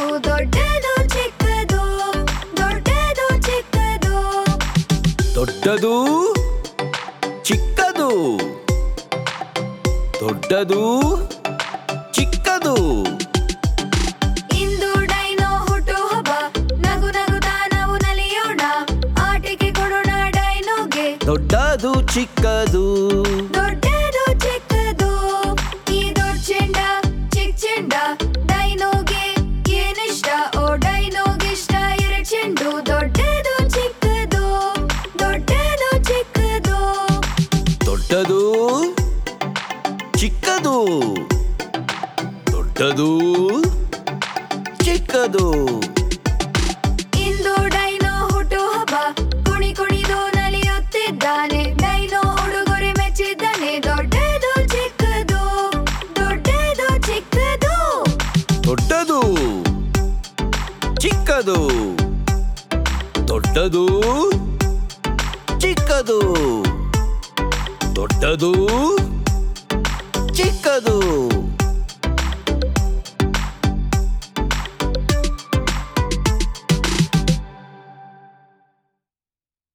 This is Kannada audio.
ನಾಲ್ಕು ದೊಡ್ಡದು ಚಿಕ್ಕದು ದೊಡ್ಡದು ಚಿಕ್ಕದು ದೊಡ್ಡದು ಚಿಕ್ಕದು ದೊಡ್ಡದು ಚಿಕ್ಕದು ಇಂದು ಡೈನೋ ಹುಟ್ಟುಹಬ್ಬ ನಗು ನಗುತ್ತಾ ನಾವು ನಲಿಯೋಣ ಆಟಿಕೆ ಕೊಡೋಣ ಡೈನೋಗೆ ದೊಡ್ಡದು ಚಿಕ್ಕದು ದೊಡ್ಡದು ಚಿಕ್ಕದು ಈ ದೊಡ್ಡ ಚೆಂಡ ಚಿಕ್ಕ ಚೆಂಡ ಡೈನೋಗೆ ಏನಿಷ್ಟ ಓ ಡೈನೋಗಿಷ್ಟ ಎರಡು ಚೆಂಡು ದೊಡ್ಡದು ಚಿಕ್ಕದು ದೊಡ್ಡದು ಚಿಕ್ಕದು ದೊಡ್ಡದು ಚಿಕ್ಕದು ದೊಡ್ಡದು ಚಿಕ್ಕದು ಇಂದು ಡೈನೋ ಹುಟ್ಟುಹಬ್ಬ ಕುಣಿ ಕುಣಿದು ನಲಿಯುತ್ತಿದ್ದಾನೆ ಡೈನೋ ಉಡುಗೊರೆ ಮೆಚ್ಚಿದ್ದಾನೆ ದೊಡ್ಡದು ಚಿಕ್ಕದು ದೊಡ್ಡದು ಚಿಕ್ಕದು ದೊಡ್ಡದು ಚಿಕ್ಕದು ದೊಡ್ಡದು ಚಿಕ್ಕದು ದೊಡ್ಡದು